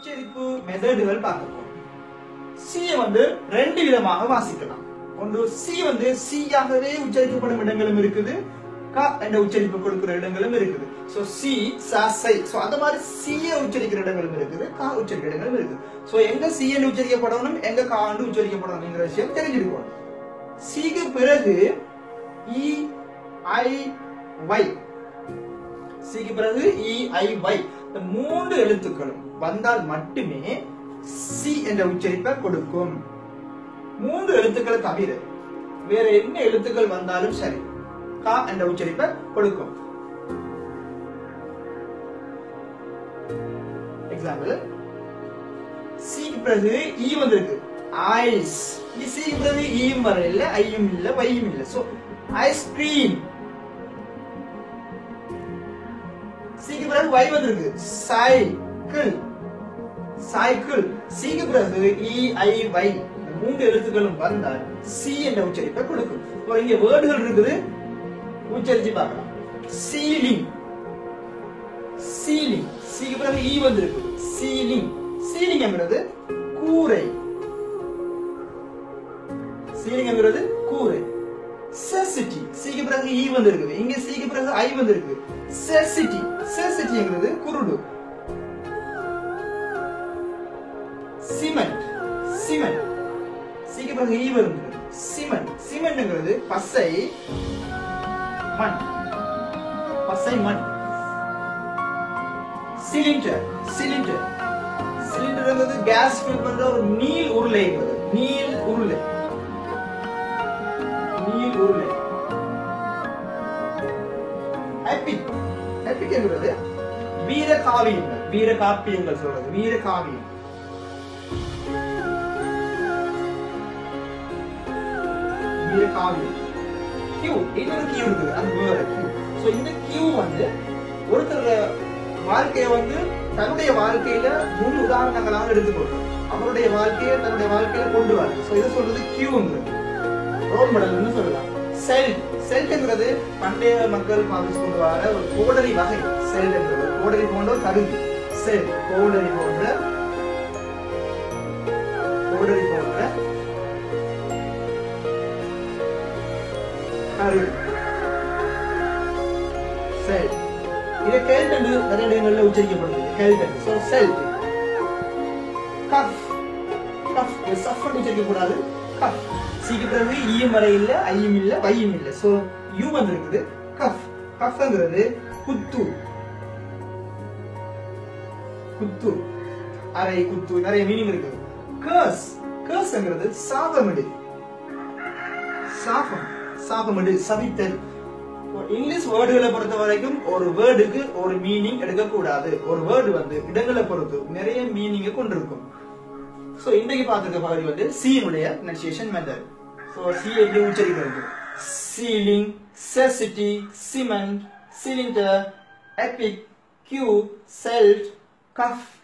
உச்சரிப்பு மெத்தடுகள் பார்க்க போறோம் சி வந்து ரெண்டு விதமாக வாசிக்கலாம் ஒன்று சி வந்து சியாகவே உச்சரிக்கப்படும் இடங்களும் இருக்குது க என்ற உச்சரிப்பு கொடுக்கிற இடங்களும் இருக்குது சோ சி ச சை சோ அந்த மாதிரி சிய உச்சரிக்கிற இடங்களும் இருக்குது கா உச்சரிக்கிற இடங்களும் இருக்குது சோ எங்க சி என்று உச்சரிக்கப்படணும் எங்க கா என்று உச்சரிக்கப்படணுங்கிற விஷயம் தெரிஞ்சிருக்கணும் சிக்கு பிறகு இ ஐ வை சிக்கு பிறகு இ ஐ வை இந்த மூன்று எழுத்துக்களும் வந்தால் மட்டுமே சி என்ற உச்சரிப்பை கொடுக்கும் மூன்று எழுத்துக்களை தவிர வேற என்ன எழுத்துக்கள் வந்தாலும் சரி கா என்ற உச்சரிப்பை கொடுக்கும் எக்ஸாம்பிள் சிக்கு பிறகு ஈ வந்திருக்கு ஐஸ் சிக்கு பிறகு ஈயும் வர இல்ல ஐயும் இல்ல வையும் இல்ல சோ ஐஸ்கிரீம் சிக்கு பிறகு வை வந்திருக்கு சைக்கிள் சைக்கிள் சிக்கு பிறகு இ ஐ வை இந்த மூன்று எழுத்துக்களும் வந்தால் சி என்ற உச்சரிப்பை கொடுக்கும் இப்போ இங்க வேர்டுகள் இருக்குது உச்சரிச்சு பார்க்கலாம் சீலிங் சீலிங் சிக்கு பிறகு ஈ வந்திருக்கு சீலிங் சீலிங் என்கிறது கூரை சீலிங் என்கிறது கூரை செசிட்டி சிக்கு பிறகு ஈ வந்திருக்குது இங்க சிக்கு பிறகு ஐ வந்திருக்கு செசிட்டி செசிட்டி என்கிறது குருடு சிமெண்ட் சிமெண்ட் சிக்கு பிறகு ஈ வருது சிமெண்ட் சிமெண்ட்ங்கிறது பசை மண் பசை மண் சிலிண்டர் சிலிண்டர் சிலிண்டர்ங்கிறது கேஸ் ஃபில் பண்ற ஒரு நீல் உருளைங்கிறது நீல் உருளை நீல் உருளை எபிக் எபிக் என்கிறது வீர காவியங்கள் வீர காப்பியங்கள் சொல்றது வீர காவியம் வீர காவியம் கியூ இன்னொரு கியூ இருக்குது அது வேற கியூ சோ இந்த கியூ வந்து ஒருத்தர் வாழ்க்கைய வந்து தன்னுடைய வாழ்க்கையில முன் உதாரணங்களாக எடுத்துக்கொள்றோம் அவருடைய வாழ்க்கையை தன்னுடைய வாழ்க்கையில கொண்டு வர சோ இது சொல்றது கியூங்கிறது ரோல் மாடல்னு சொல்லலாம் செல் செல்ட்ங்கிறது பண்டைய மக்கள் பாவிச்சு கொண்டு வர ஒரு கோடரி வகை செல் என்றது கோடரி போன்ற ஒரு கருவி செல் கோடரி போன்ற கோடரி போன்ற கருவி செல் இது கெல்ட் என்று நிறைய இடங்கள்ல உச்சரிக்கப்படுது Celt so cell cuff cuff சஃப் உச்சரிக்க கூடாது கஃப் சிக்கு பிறகு ஈயும் வரை இல்ல ஐயும் இல்ல வையும் இல்ல சோ யூ வந்து இருக்குது கஃப் கஃப்ங்கிறது குத்து குத்து அரை குத்து நிறைய மீனிங் இருக்குது கர்ஸ் கர்ஸ்ங்கிறது சாபமிடு சாபம் சாபமிடு சபித்தல் இங்கிலீஷ் வேர்டுகளை பொறுத்த வரைக்கும் ஒரு வேர்டுக்கு ஒரு மீனிங் எடுக்கக்கூடாது ஒரு வேர்டு வந்து இடங்களை பொறுத்து நிறைய மீனிங்கை கொண்டிருக்கும் சோ இன்றைக்கு பார்த்துருக்க பகுதி வந்து சீனுடைய pronunciation மெத்தட் சோ சி எப்படி உச்சரிக்கிறது சீலிங் செசிட்டி சிமெண்ட் சிலிண்டர் எபிக் கியூ செல்ட் கஃப்